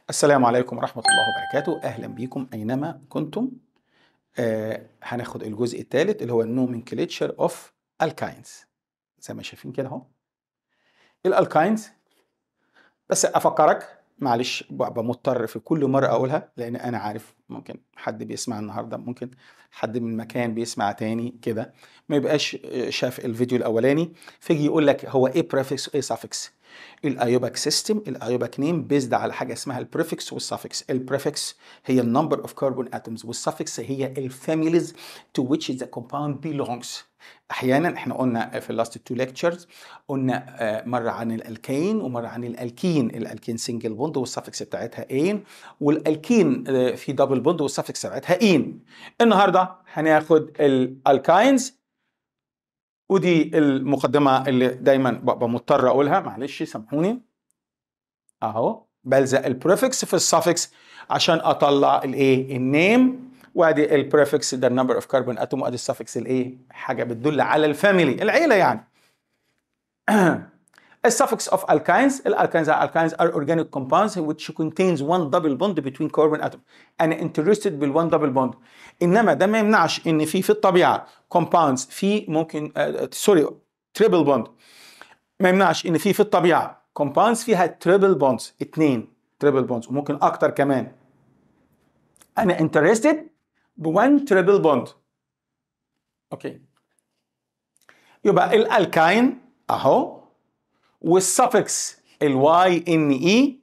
السلام عليكم ورحمة الله وبركاته أهلا بكم أينما كنتم آه هناخد الجزء الثالث اللي هو النومنكليتشر اوف الكاينز زي ما شايفين كده اهو الالكاينز بس افكرك معلش ببقى مضطر في كل مرة اقولها لان انا عارف ممكن حد بيسمع النهارده ممكن حد من مكان بيسمع تاني كده ما يبقاش شاف الفيديو الاولاني فيجي يقول لك هو ايه بريفكس وايه سافكس الايوباك سيستم الايوباك نيم بيزد على حاجه اسمها البريفكس والسافكس البريفكس هي النمبر اوف كربون اتومز والسافكس هي الفاميليز to which the compound belongs احيانا احنا قلنا في اللاست تو ليكتشرز قلنا مره عن الالكين ومره عن الالكين الالكين سنجل بوند والسافكس بتاعتها اين والالكين في دبل بوند والسافكس بتاعتها اين النهارده هناخد الالكاينز ودي المقدمة اللي دايما ببقى مضطر أقولها معلش سامحوني أهو بلزق البريفكس في السافكس عشان أطلع الإيه النيم وادي البريفكس ده النمبر اوف كربون اتوم وادي السافكس الايه حاجه بتدل على الفاميلي العيله يعني السفكس of alkynes الالكاينز alkynes are organic compounds which contains one double bond between carbon atom انا interested بالone double bond انما ده ما يمنعش ان في في الطبيعه compounds في ممكن سوري تريبل بوند ما يمنعش ان في في الطبيعه compounds فيها تريبل بوندز اثنين تريبل بوندز وممكن اكتر كمان انا interested بone تريبل بوند اوكي يبقى الالكاين اهو والسفكس الواي ان اي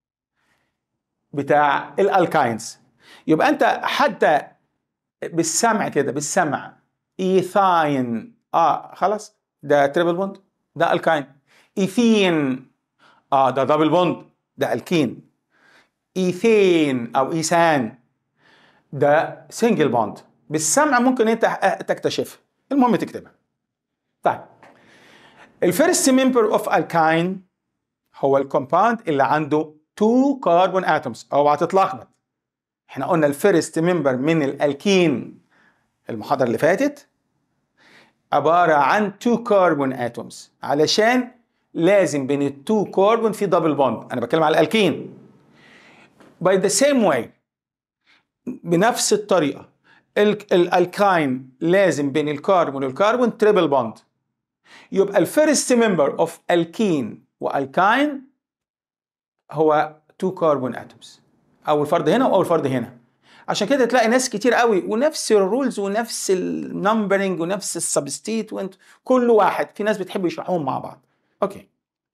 بتاع الالكاينز يبقى انت حتى بالسمع كده بالسمع ايثاين اه خلاص ده تريبل بوند ده الكاين ايثين اه ده دبل بوند ده الكين ايثين او ايثان ده سنجل بوند بالسمع ممكن انت تكتشفها المهم تكتبها طيب الفيرست ممبر اوف الكاين هو الكومباوند اللي عنده 2 كربون اتومز اوعى تتلخبط احنا قلنا الفيرست ممبر من الالكين المحاضره اللي فاتت عباره عن 2 كربون اتومز علشان لازم بين ال 2 كربون في دبل بوند انا بتكلم على الالكين باي ذا سيم واي بنفس الطريقه الالكاين لازم بين الكربون والكربون تريبل بوند يبقى الفيرست ممبر اوف الكين والكاين هو 2 كربون اتومز اول فرد هنا واول فرد هنا عشان كده تلاقي ناس كتير قوي ونفس الرولز ونفس النمبرنج ونفس السبستيتوينت كل واحد في ناس بتحب يشرحوهم مع بعض اوكي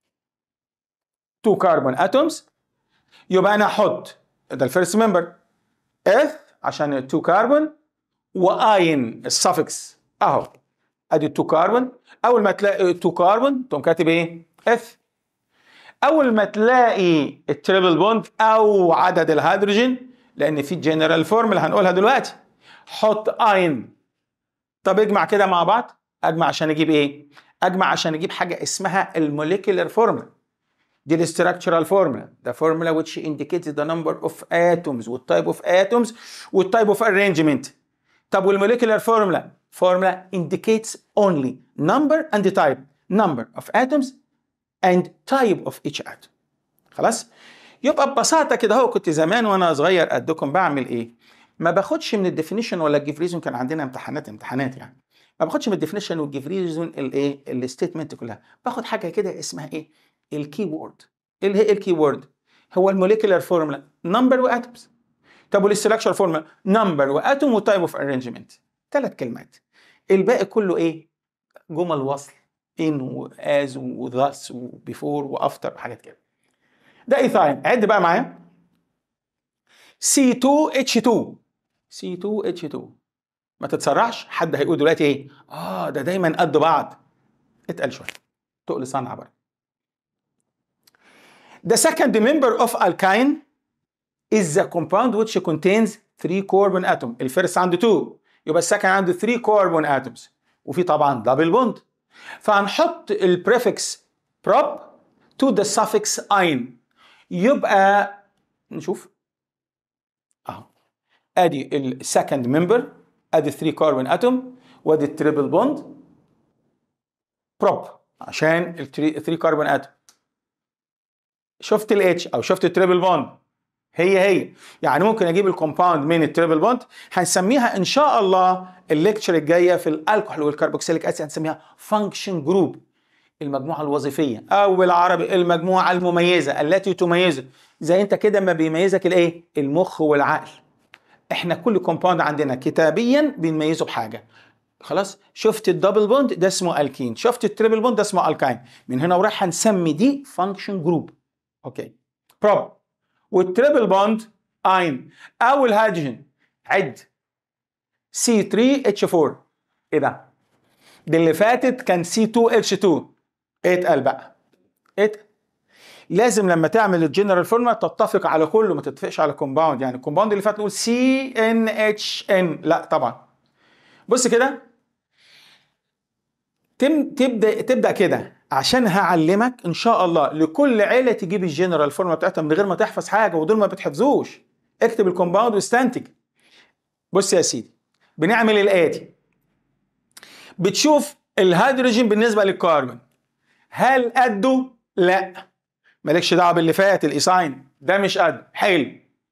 2 كربون اتومز يبقى انا احط ده الفيرست ممبر اث عشان 2 كربون واين السفكس اهو ادي 2 كربون اول ما تلاقي 2 كربون تقوم كاتب ايه اف اول ما تلاقي التريبل بوند او عدد الهيدروجين لان في جنرال فورمولا هنقولها دلوقتي حط اين طب اجمع كده مع بعض اجمع عشان اجيب ايه اجمع عشان اجيب حاجه اسمها الموليكولر فورمولا دي الاستراكشرال فورمولا the formula which indicates the number of atoms والتايب اوف atoms والتايب اوف arrangement طب والموليكولر فورمولا formula indicates only number and the type number of atoms and type of each atom خلاص يبقى ببساطة كده هو كنت زمان وانا صغير قدكم بعمل ايه ما باخدش من الديفينيشن ولا الجيف ريزون كان عندنا امتحانات امتحانات يعني ما باخدش من الديفينيشن والجيف ريزون الايه الستيتمنت كلها باخد حاجه كده اسمها ايه الكي وورد اللي هي الكي وورد هو الموليكولر فورمولا نمبر واتومز طب والاستراكشر فورمولا نمبر واتوم وتايب اوف ارينجمنت ثلاث كلمات الباقي كله ايه جمل وصل ان واز وذس وبيفور وافتر حاجات كده ده ايثاين عد بقى معايا C2H2 C2H2 ما تتسرعش حد هيقول دلوقتي ايه اه ده دايما قد بعض اتقل شويه تقل صنع بره The second member of alkyne is the compound which contains 3 carbon atom الفيرست عنده 2 يبقى السكند عنده 3 كربون اتومز وفي طبعا دبل بوند فهنحط البريفكس بروب تو ذا suffix ein يبقى نشوف اهو ادي السكند ممبر ادي 3 كربون اتوم وادي التريبل بوند بروب عشان ال 3 كربون اتوم شفت الاتش او شفت التريبل بوند هي هي يعني ممكن اجيب الكومباوند من التريبل بوند هنسميها ان شاء الله الليكتشر الجايه في الالكحول والكربوكسيليك اسيد هنسميها فانكشن جروب المجموعه الوظيفيه او بالعربي المجموعه المميزه التي تميزه زي انت كده ما بيميزك الايه المخ والعقل احنا كل كومباوند عندنا كتابيا بنميزه بحاجه خلاص شفت الدبل بوند ده اسمه الكين شفت التريبل بوند ده اسمه الكاين من هنا ورايح هنسمي دي فانكشن جروب اوكي بروب والتريبل بوند اين او الهيدروجين عد C3H4 ايه ده دي اللي فاتت كان C2H2 اتقل بقى اتقل لازم لما تعمل الجنرال فورمولا تتفق على كله ما تتفقش على كومباوند يعني الكومباوند اللي فات نقول سي ان اتش ان لا طبعا بص كده تم تبدا تبدا كده عشان هعلمك ان شاء الله لكل عيله تجيب الجنرال فورمولا بتاعتها من غير ما تحفظ حاجه ودول ما بتحفظوش اكتب الكومباوند واستنتج بص يا سيدي بنعمل الاتي بتشوف الهيدروجين بالنسبه للكربون هل قده لا مالكش دعوه باللي فات الايساين ده مش قد حلو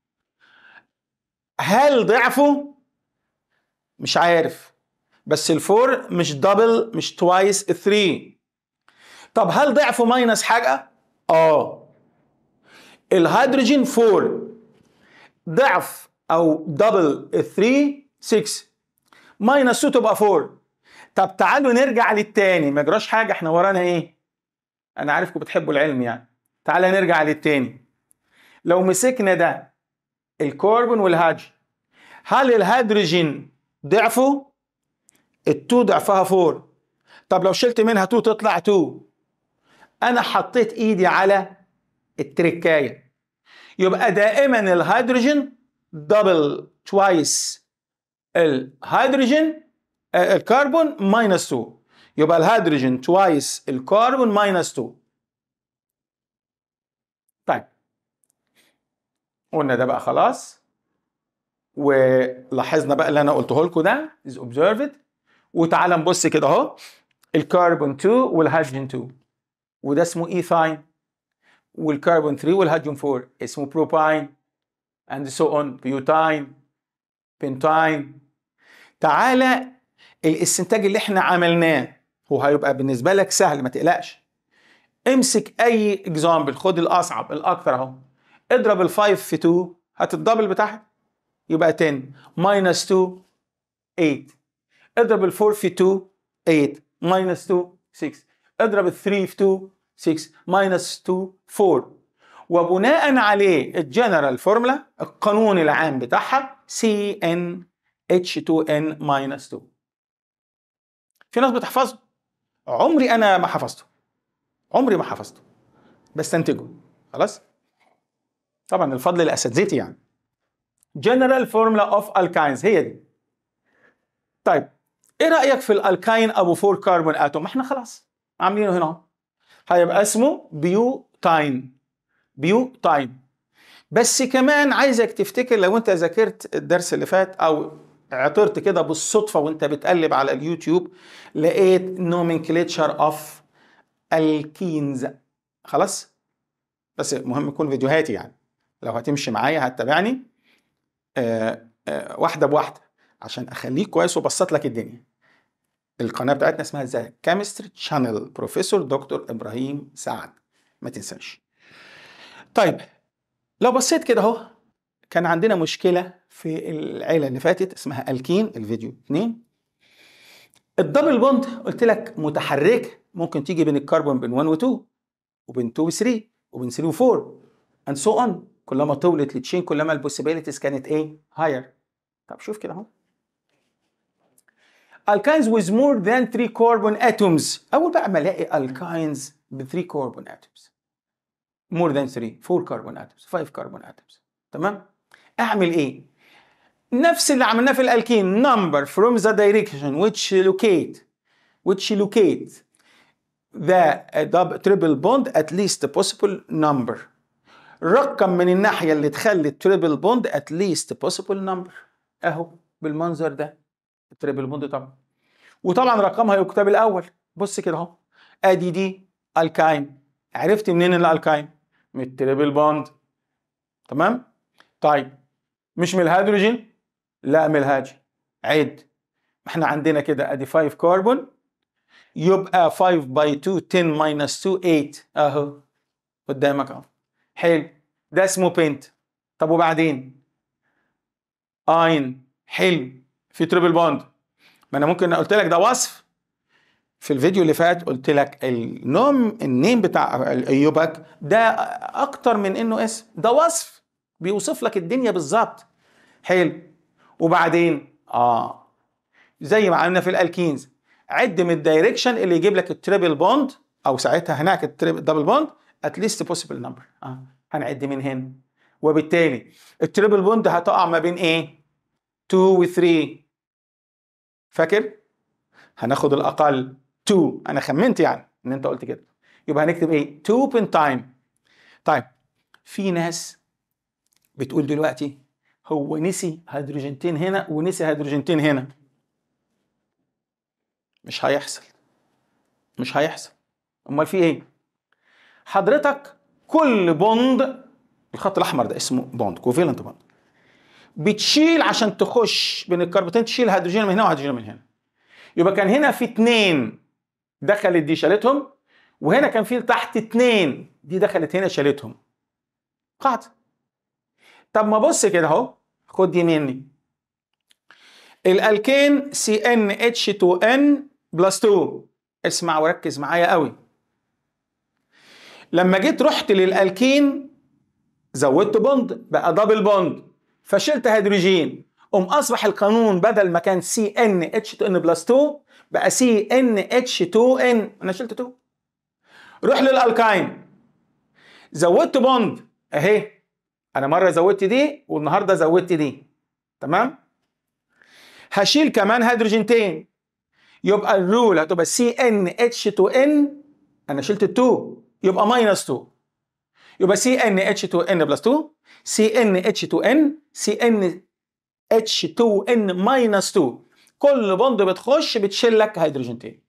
هل ضعفه مش عارف بس الفور مش دبل مش توايس 3 طب هل ضعفه ماينس حاجه اه الهيدروجين 4 ضعف او دبل 3 6 ماينس 2 تبقى 4 طب تعالوا نرجع للتاني ما جراش حاجه احنا ورانا ايه انا عارفكم بتحبوا العلم يعني تعالى نرجع للتاني لو مسكنا ده الكربون والهيدروجين هل الهيدروجين ضعفه التو ضعفها 4 طب لو شلت منها 2 تطلع 2 انا حطيت ايدي على التركايه يبقى دائما الهيدروجين دبل توايس الهيدروجين الكربون ماينس 2 يبقى الهيدروجين توايس الكربون ماينس 2 طيب قلنا ده بقى خلاص ولاحظنا بقى اللي انا قلته لكم ده is observed وتعال نبص كده اهو الكربون 2 والهيدروجين 2 وده اسمه ايثاين والكربون 3 والهيدروجين 4 اسمه بروباين and so on بيوتاين بنتاين تعالى الاستنتاج اللي احنا عملناه هو هيبقى بالنسبه لك سهل ما تقلقش امسك اي اكزامبل خد الاصعب الاكثر اهو اضرب ال5 في 2 هتتدبل بتاعها يبقى 10 ماينس 2 8 اضرب ال4 في 2 8 ماينس 2 6 اضرب ال3 في 2 6 ماينس 2 4 وبناء عليه الجنرال فورمولا القانون العام بتاعها CN H2N minus 2 في ناس بتحفظه عمري انا ما حفظته عمري ما حفظته بستنتجه خلاص طبعا الفضل لاساتذتي يعني جنرال فورمولا اوف الكاينز هي دي طيب ايه رايك في الالكاين ابو 4 كربون اتوم احنا خلاص عاملينه هنا هيبقى اسمه بيوتاين بيوتاين بس كمان عايزك تفتكر لو انت ذاكرت الدرس اللي فات او عطرت كده بالصدفه وانت بتقلب على اليوتيوب لقيت نومنكليتشر اوف الكينز خلاص بس مهم يكون فيديوهاتي يعني لو هتمشي معايا هتتابعني آه آه واحده بواحده عشان اخليك كويس وبسط لك الدنيا القناه بتاعتنا اسمها ذا كيمستري شانل بروفيسور دكتور ابراهيم سعد ما تنساش طيب لو بصيت كده اهو كان عندنا مشكله في العيله اللي فاتت اسمها الكين الفيديو 2 الدبل بوند قلت لك متحركه ممكن تيجي بين الكربون بين 1 و 2 وبين 2 و 3 وبين 3 و 4 and so on كلما طولت التشين كلما البوسيبيليتيز كانت ايه هاير طب شوف كده اهو alkynes with more than 3 carbon atoms اول بقى ما الاقي alkynes ب 3 carbon atoms more than 3 4 carbon atoms 5 carbon atoms تمام اعمل ايه نفس اللي عملناه في الالكين number from the direction which locate which locate the double triple bond at least possible number رقم من الناحية اللي تخلي التريبل بوند at least possible number اهو بالمنظر ده التريبل بوند طبعا وطبعا رقمها يكتب الاول بص كده اهو ادي دي الكاين عرفت منين الالكاين من التريبل بوند تمام طيب مش من الهيدروجين لا من الهاجي عد احنا عندنا كده ادي 5 كربون يبقى 5 باي 2 10 ماينس 2 8 اهو قدامك اهو حلو ده اسمه بنت طب وبعدين اين حلو في تريبل بوند ما انا ممكن قلت لك ده وصف في الفيديو اللي فات قلت لك النوم النيم بتاع ايوبك ده اكتر من انه اسم ده وصف بيوصف لك الدنيا بالظبط حلو وبعدين اه زي ما عملنا في الالكينز عد من الدايركشن اللي يجيب لك التريبل بوند او ساعتها هناك الدبل بوند اتليست بوسيبل نمبر اه هنعد من هنا وبالتالي التريبل بوند هتقع ما بين ايه 2 و 3 فاكر هناخد الاقل 2 انا خمنت يعني ان انت قلت كده يبقى هنكتب ايه 2 بنتايم طيب في ناس بتقول دلوقتي هو نسي هيدروجينتين هنا ونسي هيدروجينتين هنا مش هيحصل مش هيحصل امال في ايه حضرتك كل بوند الخط الاحمر ده اسمه بوند كوفيلنت بوند بتشيل عشان تخش بين الكربونتين تشيل هيدروجين من هنا وهيدروجين من هنا يبقى كان هنا في اتنين دخلت دي شالتهم وهنا كان في تحت اتنين دي دخلت هنا شالتهم قاعدة طب ما بص كده اهو خد دي مني الالكين سي ان اتش 2 ان بلس 2 اسمع وركز معايا قوي لما جيت رحت للالكين زودت بوند بقى دبل بوند فشلت هيدروجين قوم اصبح القانون بدل ما كان سي ان اتش 2 ان بلس 2 بقى سي ان اتش 2 ان انا شلت 2 روح للالكاين زودت بوند اهي انا مره زودت دي والنهارده زودت دي تمام هشيل كمان هيدروجينتين يبقى الرول هتبقى سي ان اتش 2 ان انا شلت 2 يبقى ماينس 2 يبقى سي ان اتش 2 ان بلس 2 سي ان اتش 2 ان سي ان اتش 2 ان ماينس 2 كل بوند بتخش بتشيل لك هيدروجينتين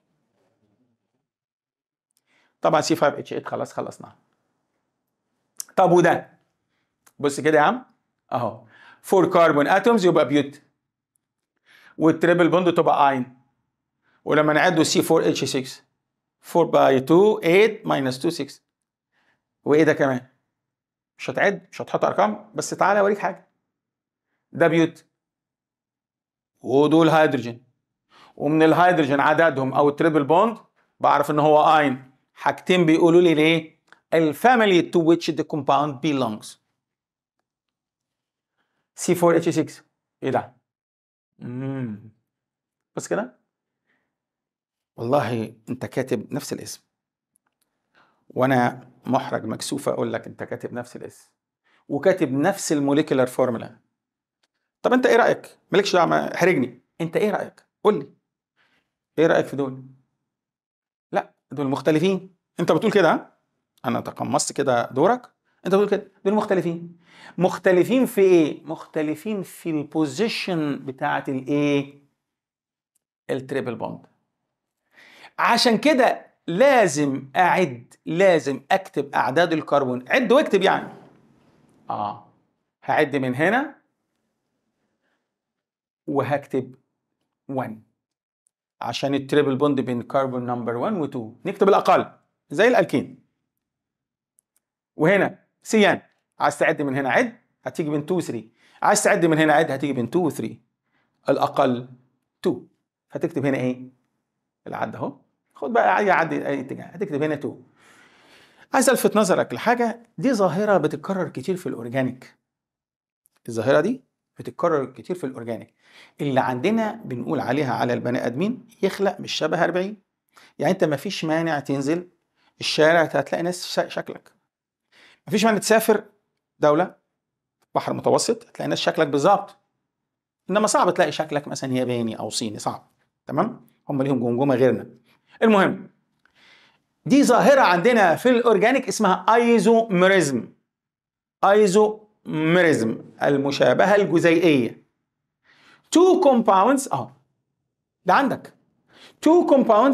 طبعا سي 5 اتش 8 خلاص خلصنا طب وده بص كده يا عم اهو 4 كربون اتومز يبقى بيوت والتريبل بوند تبقى اين ولما نعده سي 4 اتش 6 4 باي 2 8 ماينس 2 6 وايه ده كمان مش هتعد مش هتحط ارقام بس تعالى اوريك حاجه ده بيوت ودول هيدروجين ومن الهيدروجين عددهم او التريبل بوند بعرف ان هو اين حاجتين بيقولوا لي ليه الفاميلي to which the compound belongs C4H6 ايه ده مم. بس كده والله انت كاتب نفس الاسم وانا محرج مكسوف اقول لك انت كاتب نفس الاسم وكاتب نفس الموليكولار فورمولا طب انت ايه رايك مالكش دعوه احرجني انت ايه رايك قول لي ايه رايك في دول لا دول مختلفين انت بتقول كده ها انا تقمصت كده دورك انت بتقول كده دول مختلفين مختلفين في ايه مختلفين في البوزيشن بتاعه الايه التريبل بوند عشان كده لازم اعد لازم اكتب اعداد الكربون عد واكتب يعني اه هعد من هنا وهكتب 1 عشان التريبل بوند بين كربون نمبر 1 و 2 نكتب الاقل زي الالكين وهنا سيان عايز تعد من هنا عد هتيجي من 2 و 3 عايز تعد من هنا عد هتيجي من 2 و 3 الاقل 2 فتكتب هنا ايه العد اهو خد بقى اي عد اي اتجاه هتكتب هنا 2 عايز الفت نظرك لحاجه دي ظاهره بتتكرر كتير في الاورجانيك الظاهره دي بتتكرر كتير في الاورجانيك اللي عندنا بنقول عليها على البني ادمين يخلق مش شبه 40 يعني انت ما فيش مانع تنزل الشارع هتلاقي ناس شكلك ما فيش مانع تسافر دوله بحر متوسط هتلاقي ناس شكلك بالظبط انما صعب تلاقي شكلك مثلا ياباني او صيني صعب تمام هم ليهم جمجمه غيرنا المهم دي ظاهره عندنا في الاورجانيك اسمها ايزوميريزم ايزوميريزم المشابهه الجزيئيه two compounds اه ده عندك two compounds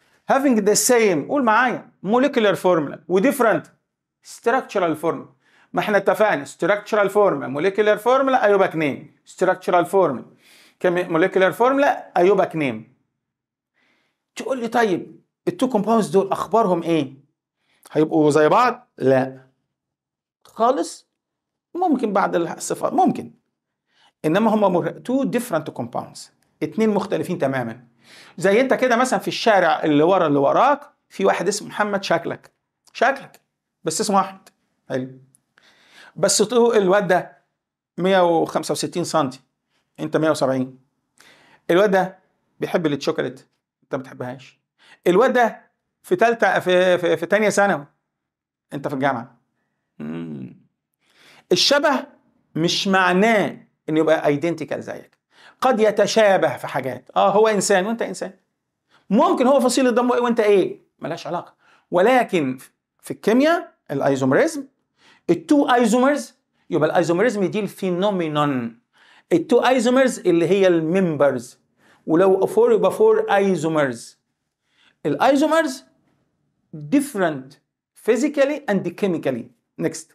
having the same قول معايا molecular formula و different structural formula ما احنا اتفقنا structural formula molecular formula ايوبك نيم structural formula molecular formula ايوبك نيم تقول لي طيب التو كومباوندز دول اخبارهم ايه هيبقوا زي بعض لا خالص ممكن بعض الصفات ممكن انما هم تو ديفرنت كومباوندز اتنين مختلفين تماما زي انت كده مثلا في الشارع اللي ورا اللي وراك في واحد اسمه محمد شكلك شكلك بس اسمه احمد حلو بس طول الواد ده 165 سم انت 170 الواد ده بيحب الشوكولات انت ما بتحبهاش الواد ده في ثالثه في في, في ثانيه ثانوي انت في الجامعه مم. الشبه مش معناه انه يبقى ايدنتيكال زيك قد يتشابه في حاجات اه هو انسان وانت انسان ممكن هو فصيله دمه ايه وانت ايه ملهاش علاقه ولكن في الكيمياء الايزوميريزم التو ايزومرز يبقى الايزوميريزم دي الفينومينون التو ايزومرز اللي هي الممبرز ولو فور يبقى فور ايزومرز الايزومرز different physically and chemically next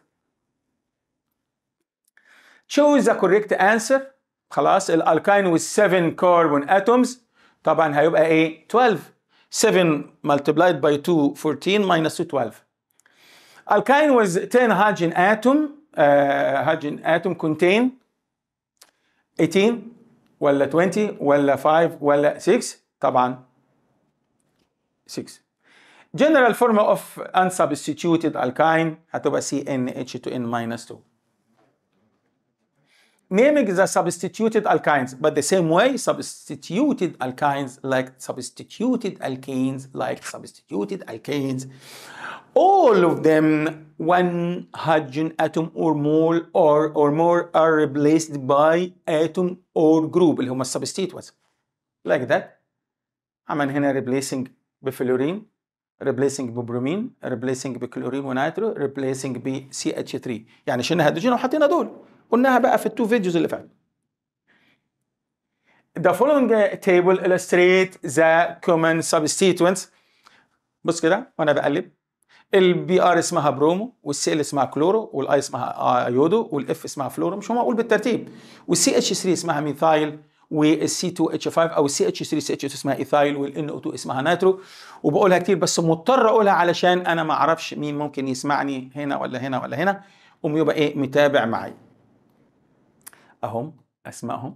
choose the correct answer خلاص الالكاين with 7 carbon atoms طبعا هيبقى ايه 12 7 multiplied by 2 14 minus 2 12 alkyne with 10 hydrogen atom uh, hydrogen atom contain 18 ولا 20 ولا 5 ولا 6 طبعا 6 general formula of unsubstituted alkyne هتبقى CnH2n minus 2 naming the substituted alkynes but the same way substituted alkynes like substituted alkanes like substituted alkanes all of them one hydrogen atom or more or, or more are replaced by atom or group اللي هم substituents like that عمل هنا replacing بفلورين replacing ببرومين replacing بكلورين ونيترو replacing ب CH3 يعني شلنا هيدروجين وحطينا دول قلناها بقى في التو فيديوز اللي فاتوا The following table illustrate the common substituents بص كده وانا بقلب البي ار اسمها برومو والسي ال اسمها كلورو والاي اسمها ايودو والاف اسمها فلورو مش هم اقول بالترتيب والسي اتش 3 اسمها ميثايل والسي 2 اتش 5 او السي اتش 3 سي اتش 2 اسمها ايثايل والان او 2 اسمها نيترو وبقولها كتير بس مضطر اقولها علشان انا ما اعرفش مين ممكن يسمعني هنا ولا هنا ولا هنا قوم يبقى ايه متابع معايا اهم اسمائهم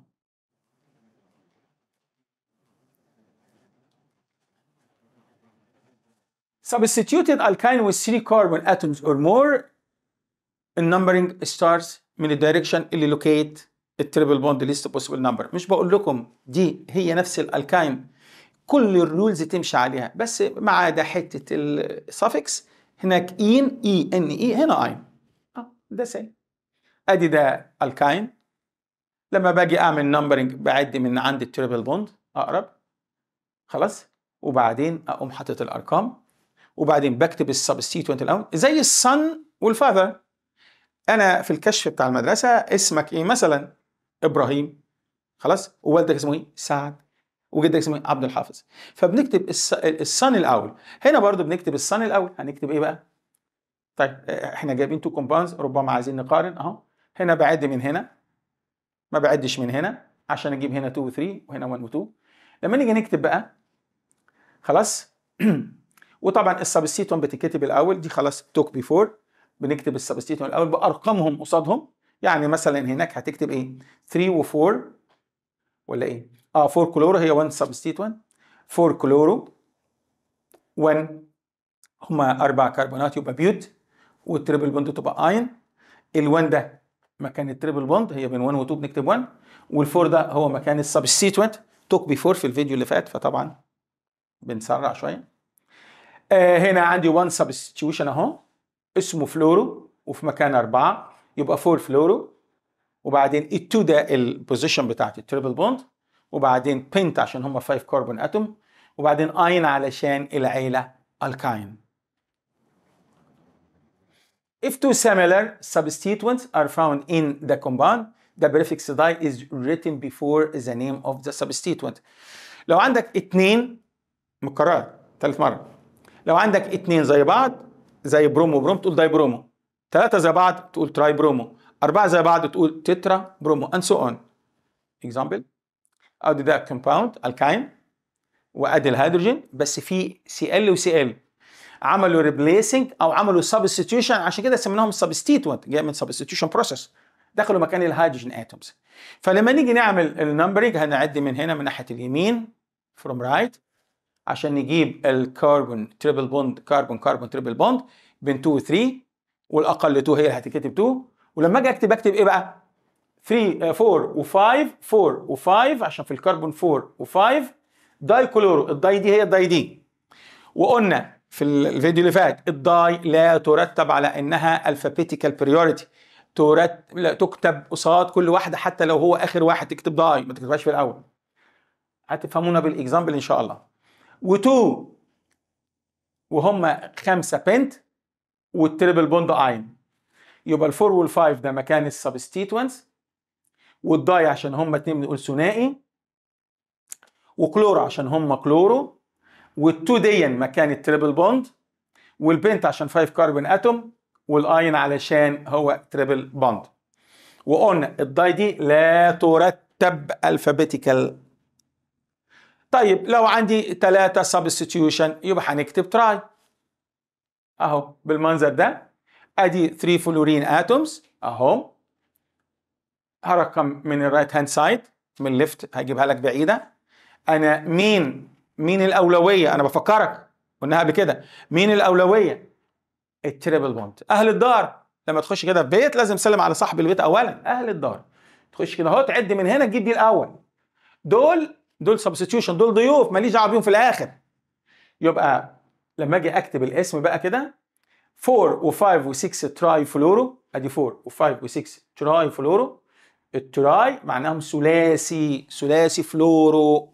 substituted alkyne with three carbon atoms or more النمبرنج starts من الدايركشن اللي locate التريبل بوند ليست possible number مش بقول لكم دي هي نفس الالكاين كل الرولز تمشي عليها بس ما عدا حته السفكس هناك ان اي ان اي هنا اين اه ده سي ادي ده الكاين لما باجي اعمل نمبرنج بعد من عند التريبل بوند اقرب خلاص وبعدين اقوم حاطط الارقام وبعدين بكتب السبستيتوينت الاول زي الصن والفاذر انا في الكشف بتاع المدرسه اسمك ايه مثلا ابراهيم خلاص ووالدك اسمه ايه سعد وجدك اسمه ايه عبد الحافظ فبنكتب الصن الاول هنا برضو بنكتب الصن الاول هنكتب ايه بقى طيب احنا جايبين تو كومباوندز ربما عايزين نقارن اهو هنا بعد من هنا ما بعدش من هنا عشان اجيب هنا 2 و 3 وهنا 1 و 2 لما نيجي نكتب بقى خلاص وطبعا السبستيتون بتتكتب الاول دي خلاص توك بيفور بنكتب السبستيتون الاول بارقامهم قصادهم يعني مثلا هناك هتكتب ايه 3 و4 ولا ايه اه 4 كلورو هي 1 سبستيتون 4 كلورو 1 هما اربع كربونات يبقى بيوت والتريبل بوند تبقى اين ال1 ده مكان التريبل بوند هي بين 1 و 2 بنكتب 1 وال4 ده هو مكان السبستيتوينت توك بيفور في الفيديو اللي فات فطبعا بنسرع شويه آه هنا عندي 1 سبستيوشن اهو اسمه فلورو وفي مكان أربعة يبقى 4 فلورو وبعدين ال2 ده البوزيشن بتاعت التريبل بوند وبعدين بنت عشان هم 5 كربون اتوم وبعدين اين علشان العيله الكاين If two similar substituents are found in the compound, the prefix die is written before the name of the substituent. لو عندك اتنين مكررات ثالث مرة لو عندك اتنين زي بعض زي برومو وبروم تقول داي برومو ثلاثة زي بعض تقول تراي برومو أربعة زي بعض تقول تترا برومو and so on example ادي ده كومباوند الكاين وادي الهيدروجين بس في سي ال وسي ال عملوا ريبليسنج او عملوا سبستيوشن عشان كده سميناهم سبستيتوينت جاي من سبستيوشن بروسيس دخلوا مكان الهيدروجين اتومز فلما نيجي نعمل النمبرنج هنعد من هنا من ناحيه اليمين فروم رايت right عشان نجيب الكربون تريبل بوند كربون كربون تريبل بوند بين 2 و 3 والاقل 2 هي اللي هتتكتب 2 ولما اجي اكتب اكتب ايه بقى 3 4 و5 4 و5 عشان في الكربون 4 و5 داي كلورو الداي دي هي الداي دي وقلنا في الفيديو اللي فات الداي لا ترتب على انها الفابيتيكال بريوريتي ترتب لا تكتب قصاد كل واحده حتى لو هو اخر واحد تكتب داي ما تكتبهاش في الاول هتفهمونا بالاكزامبل ان شاء الله و2 وهم خمسه بنت والتريبل بوند اين يبقى الفور والفايف ده مكان السبستيتوينتس والداي عشان هم اتنين بنقول ثنائي وكلورو عشان هم كلورو والتو دي مكان التريبل بوند والبنت عشان 5 كربون اتوم والاين علشان هو تريبل بوند وقلنا الداي دي لا ترتب الفابيتيكال طيب لو عندي ثلاثة سبستيوشن يبقى هنكتب تراي اهو بالمنظر ده ادي 3 فلورين اتومز اهو هرقم من الرايت هاند سايد من الليفت هجيبها لك بعيده انا مين مين الاولويه انا بفكرك قلناها قبل كده مين الاولويه التريبل بوند اهل الدار لما تخش كده في بيت لازم تسلم على صاحب البيت اولا اهل الدار تخش كده اهو تعد من هنا تجيب دي الاول دول دول سبستيوشن دول ضيوف ماليش دعوه بيهم في الاخر يبقى لما اجي اكتب الاسم بقى كده 4 و5 و6 تراي فلورو ادي 4 و5 و6 تراي فلورو التراي معناهم ثلاثي ثلاثي فلورو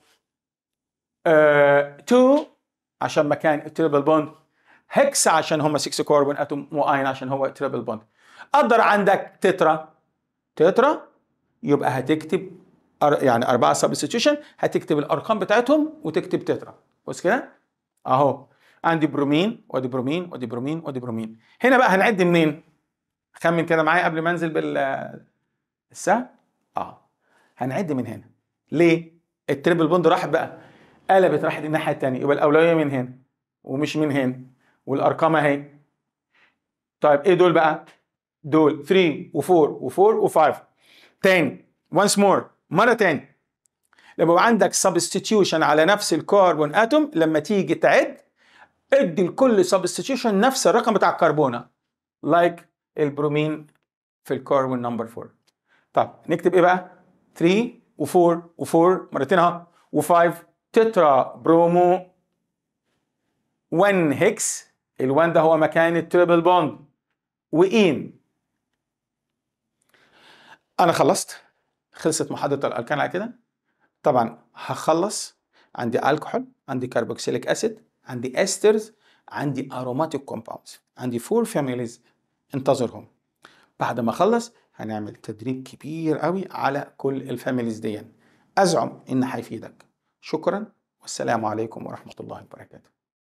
2 uh, عشان مكان التريبل بوند هكس عشان هم 6 كربون اتوم واين عشان هو تريبل بوند قدر عندك تترا تترا يبقى هتكتب يعني أربعة سبستيوشن هتكتب الأرقام بتاعتهم وتكتب تترا بص كده أهو عندي برومين وادي برومين وادي برومين وادي برومين هنا بقى هنعد منين؟ خمن كده معايا قبل ما انزل بال السهم اه هنعد من هنا ليه؟ التريبل بوند راح بقى قلبت راحت الناحيه الثانيه يبقى الاولويه من هنا ومش من هنا والارقام اهي طيب ايه دول بقى؟ دول 3 و4 و4 و5 تاني once more مره تاني لما يبقى عندك سبستيتيوشن على نفس الكربون اتوم لما تيجي تعد ادي لكل سبستيتيوشن نفس الرقم بتاع الكربونه لايك like البرومين في الكربون نمبر 4 طب نكتب ايه بقى 3 و4 و4 مرتين اهو و5 تترا برومو 1 هيكس ال1 ده هو مكان التريبل بوند وإين انا خلصت خلصت محاضره الالكان على كده طبعا هخلص عندي الكحول عندي كربوكسيليك اسيد عندي استرز عندي اروماتيك كومباوندز عندي فور فاميليز انتظرهم بعد ما اخلص هنعمل تدريب كبير قوي على كل الفاميليز دي ازعم ان هيفيدك شكرا والسلام عليكم ورحمه الله وبركاته